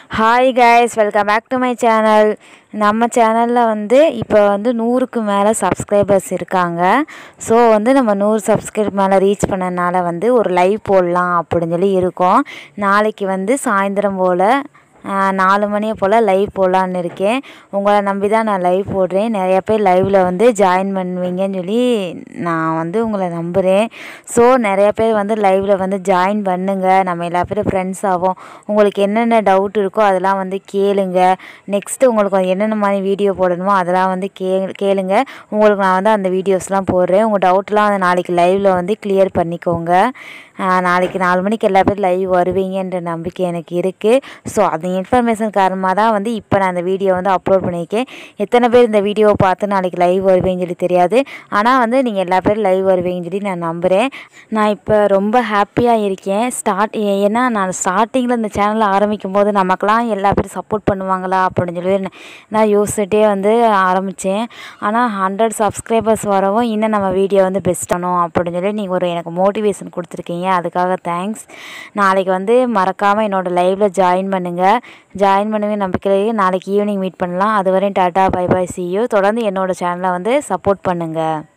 hi guys welcome back to my channel நம்ம சேனலில் வந்து இப்போ வந்து நூறுக்கு மேலே சப்ஸ்கிரைபர்ஸ் இருக்காங்க ஸோ வந்து நம்ம நூறு சப்ஸ்கிரைப் மேலே ரீச் பண்ணனால வந்து ஒரு லைவ் போடலாம் அப்படின்னு சொல்லி இருக்கோம் நாளைக்கு வந்து சாயந்தரம் போல் நாலு மணியை போல் லைவ் போடலான்னு இருக்கேன் உங்களை நம்பி தான் நான் லைவ் போடுறேன் நிறைய பேர் லைவில் வந்து ஜாயின் பண்ணுவீங்கன்னு சொல்லி நான் வந்து உங்களை நம்புகிறேன் ஸோ நிறைய பேர் வந்து லைவில் வந்து ஜாயின் பண்ணுங்கள் நம்ம எல்லா பேரும் ஃப்ரெண்ட்ஸ் ஆகும் உங்களுக்கு என்னென்ன டவுட் இருக்கோ அதெல்லாம் வந்து கேளுங்க நெக்ஸ்ட்டு உங்களுக்கு என்னென்ன மாதிரி வீடியோ போடணுமோ அதெல்லாம் வந்து கே கேளுங்க உங்களுக்கு நான் வந்து அந்த வீடியோஸ்லாம் போடுறேன் உங்கள் டவுட்லாம் வந்து நாளைக்கு லைவில் வந்து கிளியர் பண்ணிக்கோங்க நாளைக்கு நாலு மணிக்கு எல்லா பேரும் லைவ் வருவீங்கன்ற நம்பிக்கை எனக்கு இருக்குது ஸோ அது இன்ஃபர்மேஷன் காரணமாக தான் வந்து இப்போ நான் அந்த வீடியோ வந்து அப்லோட் பண்ணியிருக்கேன் எத்தனை பேர் இந்த வீடியோவை பார்த்து நாளைக்கு லைவ் வருவீங்கன்னு சொல்லி தெரியாது ஆனால் வந்து நீங்கள் எல்லா பேரும் லைவ் வருவீங்கன்னு சொல்லி நான் நம்புகிறேன் நான் இப்போ ரொம்ப ஹாப்பியாக இருக்கேன் ஸ்டார்ட் ஏன்னா நான் ஸ்டார்டிங்கில் இந்த சேனலை ஆரம்பிக்கும் போது நமக்கெல்லாம் எல்லா பேரும் சப்போர்ட் பண்ணுவாங்களா அப்படின்னு சொல்லி நான் யோசிச்சுட்டே வந்து ஆரம்பித்தேன் ஆனால் ஹண்ட்ரட் சப்ஸ்கிரைபர்ஸ் வரவும் இன்னும் நம்ம வீடியோ வந்து பெஸ்ட் ஆனோம் அப்படின்னு சொல்லி நீங்கள் ஒரு எனக்கு மோட்டிவேஷன் கொடுத்துருக்கீங்க அதுக்காக தேங்க்ஸ் நாளைக்கு வந்து மறக்காமல் என்னோடய லைவில் ஜாயின் பண்ணுங்கள் ஜாயின் பண்ணுவேன் நம்பிக்கையிலேயே நாளைக்கு ஈவினிங் மீட் பண்ணலாம் அது வரையும் டாட்டா பை பை சியூ தொடர்ந்து என்னோடய சேனலை வந்து சப்போர்ட் பண்ணுங்கள்